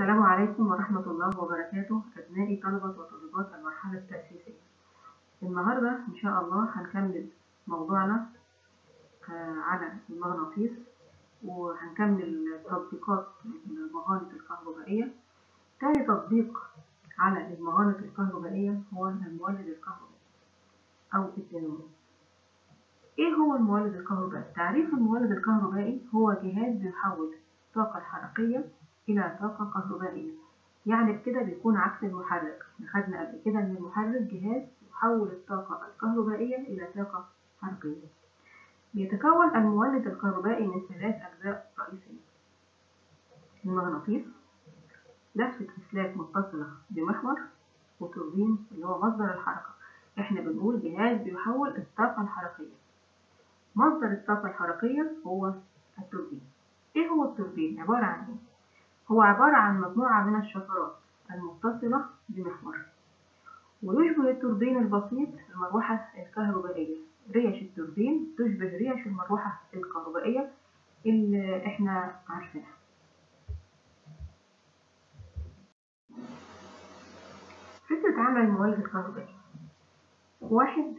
السلام عليكم ورحمة الله وبركاته أبنائي طلبة وطالبات المرحلة التأسيسية النهاردة إن شاء الله هنكمل موضوعنا آه، على المغناطيس وهنكمل تطبيقات المغانط الكهربائية تاني تطبيق على المغانط الكهربائية هو المولد الكهربائي أو الدينامو إيه هو المولد الكهربائي؟ تعريف المولد الكهربائي هو جهاز بيحول الطاقة الحركية إلى طاقة كهربائية يعني بكده بيكون عكس المحرك احنا خدنا قبل كده إن المحرك جهاز يحول الطاقة الكهربائية إلى طاقة حركية بيتكون المولد الكهربائي من ثلاث أجزاء رئيسية المغناطيس لفة أسلاك متصلة بمحور وتوربين اللي هو مصدر الحركة احنا بنقول جهاز بيحول الطاقة الحركية مصدر الطاقة الحركية هو التوربين ايه هو التوربين عبارة عن ايه هو عبارة عن مجموعة من الشفرات المتصلة بمحور ويشبه التوربين البسيط المروحة الكهربائية ريش التوربين تشبه ريش المروحة الكهربائية اللي احنا عارفينها فكرة عمل المولد الكهربائي واحد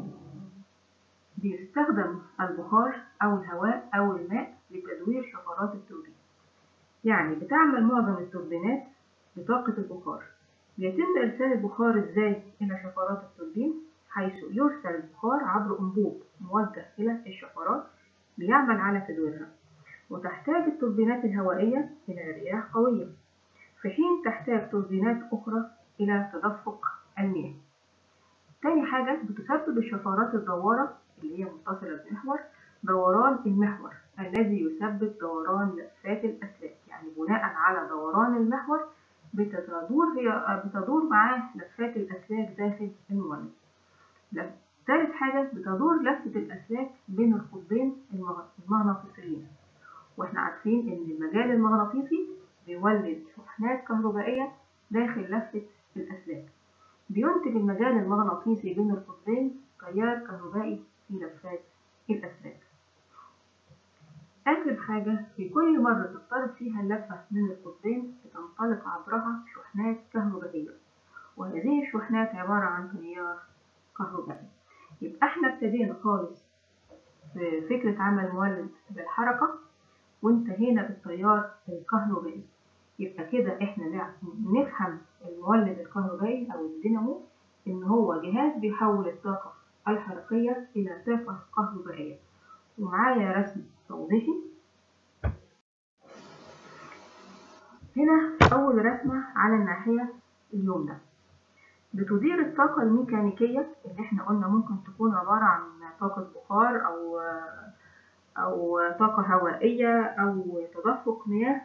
بيستخدم البخار أو الهواء أو الماء لتدوير شفرات التوربين يعني بتعمل معظم التوربينات بطاقة البخار بيتم إرسال البخار إزاي إلى شفرات التوربين حيث يرسل البخار عبر أنبوب موجه إلى الشفرات بيعمل على تدويرها وتحتاج التوربينات الهوائية إلى رياح قوية في حين تحتاج توربينات أخرى إلى تدفق المياه تاني حاجة بتسبب الشفرات الدوارة اللي هي متصلة بالمحور دوران المحور الذي يسبب دوران لفات الأسلاك يعني بناء على دوران المحور بتدور هي بتدور معاه لفات الأسلاك داخل المولد ثالث حاجة بتدور لفة الأسلاك بين القطبين المغناطيسيين واحنا عارفين ان المجال المغناطيسي بيولد شحنات كهربائية داخل لفة الأسلاك بينتج المجال المغناطيسي بين القطبين تيار كهربائي في لفات الأسلاك آخر حاجة في كل مرة تضطرب فيها اللفة من القطبين بتنطلق عبرها شحنات كهربائية وهذه الشحنات عبارة عن تيار كهربائي يبقى احنا ابتدينا خالص في فكرة عمل مولد بالحركة وانتهينا بالتيار الكهربائي يبقى كده احنا نفهم المولد الكهربائي او الدينامو ان هو جهاز بيحول الطاقة الحركية الى طاقة كهربائية ومعايا رسم توضيحي هنا أول رسمة على الناحية اليمنى بتدير الطاقة الميكانيكية اللي احنا قلنا ممكن تكون عبارة عن طاقة بخار أو أو طاقة هوائية أو تدفق مياه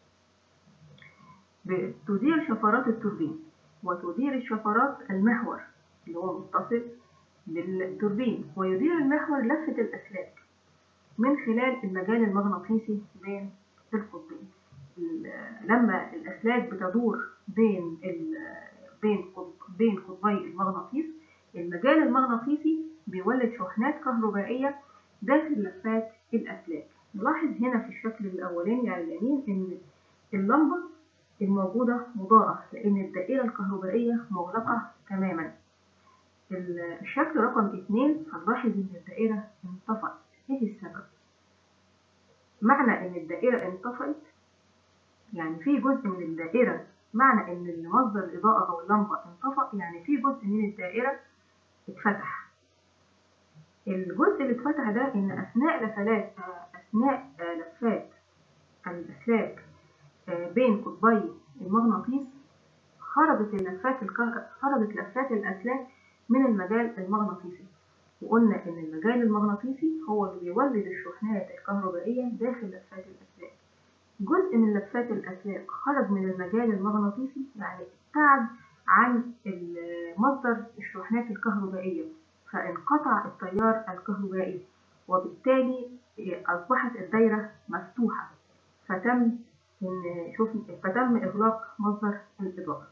بتدير شفرات التوربين وتدير الشفرات المحور اللي هو متصل بالتوربين ويدير المحور لفة الأسلاك من خلال المجال المغناطيسي بين القطبين لما الأسلاك بتدور بين بين بين قطبي المغناطيس المجال المغناطيسي بيولد شحنات كهربائية داخل لفات الأسلاك نلاحظ هنا في الشكل الأولاني على اليمين إن اللمبة الموجودة مضاءة لأن الدائرة الكهربائية مغلقة تماما الشكل رقم اتنين هنلاحظ إن الدائرة انطفأت ايه السبب معنى ان الدائرة انطفأت يعني في جزء من الدائرة معنى ان مصدر الإضاءة أو اللمبة انطفأ يعني في جزء من الدائرة اتفتح الجزء اللي اتفتح ده ان أثناء لفلات أثناء لفات الأسلاك بين قطبي المغناطيس خرجت اللفات الكهر... خرجت لفات الأسلاك من المجال المغناطيسي وقلنا إن المجال المغناطيسي هو اللي بيولد الشحنات الكهربائية داخل لفات الأسلاك جزء من لفات الأسلاك خرج من المجال المغناطيسي يعني ابتعد عن مصدر الشحنات الكهربائية فانقطع التيار الكهربائي وبالتالي أصبحت الدايرة مفتوحة فتم إن شوف فتم إغلاق مصدر الإضاءة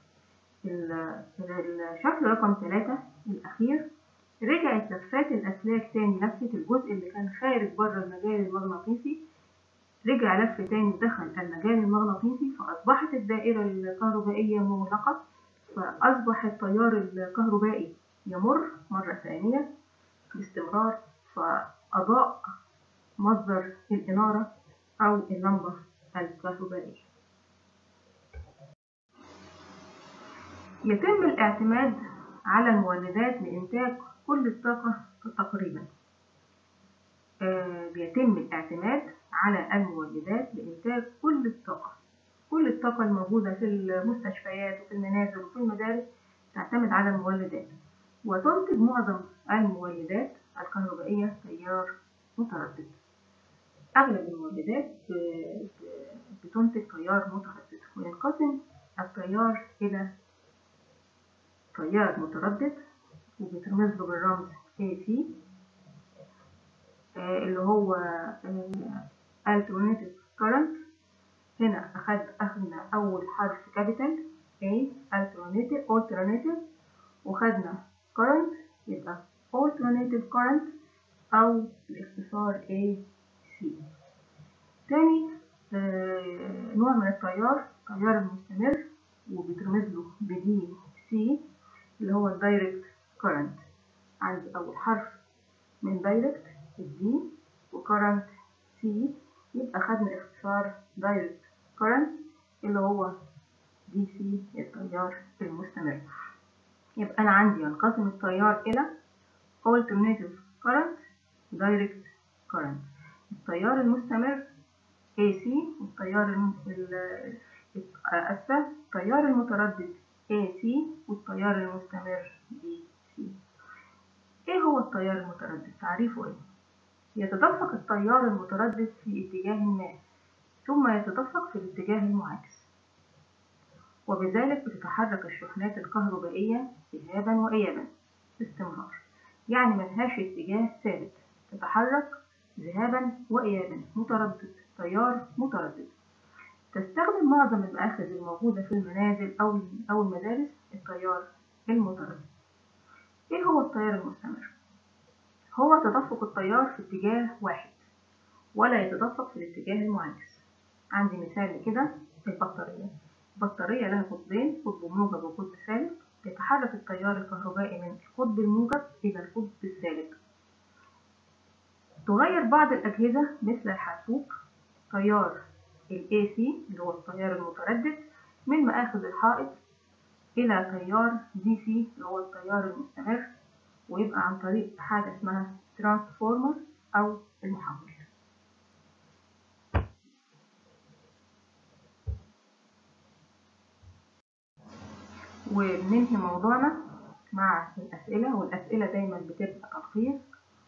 الشكل رقم ثلاثة الأخير رجعت لفات الأسلاك تاني لفة الجزء اللي كان خارج بره المجال المغناطيسي رجع لف تاني ودخل المجال المغناطيسي فأصبحت الدائرة الكهربائية مغلقة فأصبح التيار الكهربائي يمر مرة ثانية باستمرار فأضاء مصدر الإنارة أو اللمبة الكهربائية يتم الاعتماد على المولدات لإنتاج كل الطاقة تقريبا آه بيتم الاعتماد على المولدات لإنتاج كل الطاقة كل الطاقة الموجودة في المستشفيات وفي المنازل وفي المدارس تعتمد على المولدات وتنتج معظم المولدات الكهربائية تيار متردد أغلب المولدات بتنتج تيار متردد وينقسم التيار إلى تيار متردد وبيترمز له بالرمز AC اللي هو alternative current هنا أخد أخدنا أول حرف كابيتال A alternative alternative وخدنا current يبقى alternative current أو باختصار AC تاني آه نوع من التيار التيار المستمر وبيترمز له بدي سي اللي هو الدايركت كورنت عندي أول حرف من دايركت الدي وكورنت سي يبقى خدنا اختصار دايركت كورنت اللي هو دي سي التيار المستمر يبقى أنا عندي ينقسم التيار إلى alternative current direct current التيار المستمر AC والتيار أسفة التيار المتردد AC والتيار المستمر DC إيه هو التيار المتردد؟ تعريفه إيه؟ يتدفق التيار المتردد في اتجاه ما ثم يتدفق في الاتجاه المعاكس وبذلك بتتحرك الشحنات الكهربائية ذهابا وإيابا باستمرار يعني ملهاش اتجاه ثابت تتحرك ذهابا وإيابا متردد تيار متردد تستخدم معظم المآخذ الموجودة في المنازل أو أو المدارس التيار المتردد إيه هو التيار المستمر؟ هو تدفق التيار في اتجاه واحد ولا يتدفق في الاتجاه المعاكس عندي مثال كده البطارية البطارية لها قطبين قطب موجب وقطب سالب يتحرك التيار الكهربائي من القطب الموجب إلى القطب السالب تغير بعض الأجهزة مثل الحاسوب تيار ال AC اللي هو التيار المتردد من مآخذ الحائط إلى تيار DC اللي هو التيار المستمر ويبقى عن طريق حاجة اسمها ترانسفورمر أو المحول وبننهي موضوعنا مع الأسئلة والأسئلة دايما بتبقى تلخيص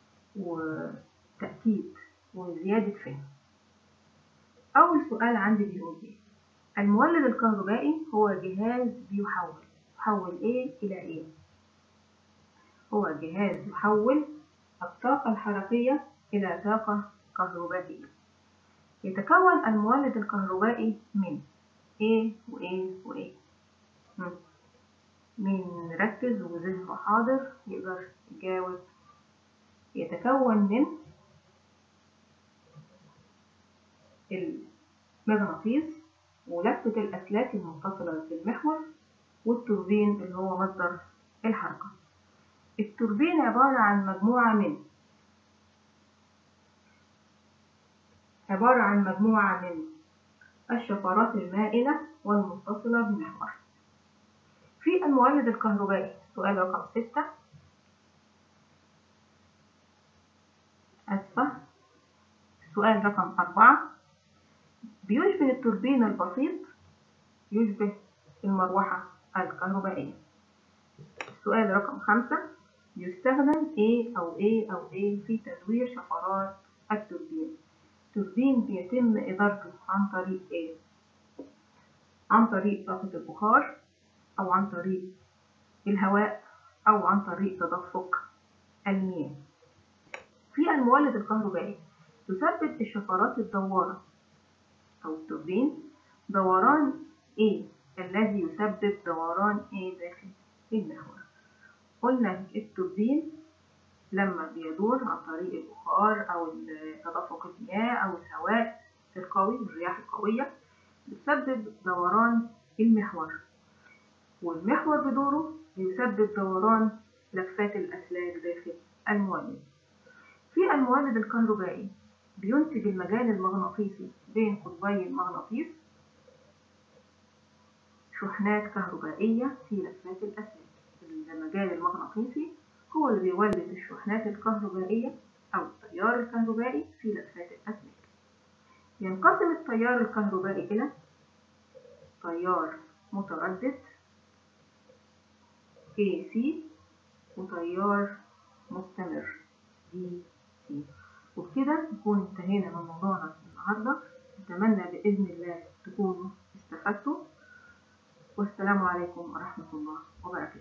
وتأكيد وزيادة فهم أول سؤال عندي بيقول إيه المولد الكهربائي هو جهاز بيحول يحول إيه إلى إيه هو جهاز يحول الطاقة الحركية إلى طاقة كهربائية يتكون المولد الكهربائي من A و A و A مين مركز وذهنه حاضر يقدر يجاوب يتكون من المغناطيس ولفة الأسلاك المتصلة بالمحور والتوربين اللي هو مصدر الحركة التوربين عبارة عن مجموعة من عبارة عن مجموعة من الشفرات المائلة والمتصلة بالمحور في المولد الكهربائي سؤال رقم ستة أسفة سؤال رقم أربعة بيشبه التوربين البسيط يشبه المروحة الكهربائية سؤال رقم خمسة يستخدم A أو A أو A في تدوير شفرات التوربين التوربين بيتم إدارته عن طريق A عن طريق طاقة البخار أو عن طريق الهواء أو عن طريق تدفق المياه في المولد الكهربائي تثبت الشفرات الدوارة أو التوربين دوران A الذي يسبب دوران A داخل المحور قلنا التوربين لما بيدور عن طريق البخار أو تدفق المياه أو الهواء القوي والرياح القوية بتسبب دوران المحور والمحور بدوره بيسبب دوران لفات الأسلاك داخل المولد في المولد الكهربائي بينتج المجال المغناطيسي بين قطبي المغناطيس شحنات كهربائية في لفات الأسلاك المجال المغناطيسي هو اللي بيولد الشحنات الكهربائية أو التيار الكهربائي في لفات الأسلاك ينقسم التيار الكهربائي إلى تيار متردد AC وتيار مستمر DC وبكده نكون انتهينا من موضوعنا النهاردة أتمنى بإذن الله تكونوا استفدتوا والسلام عليكم ورحمة الله وبركاته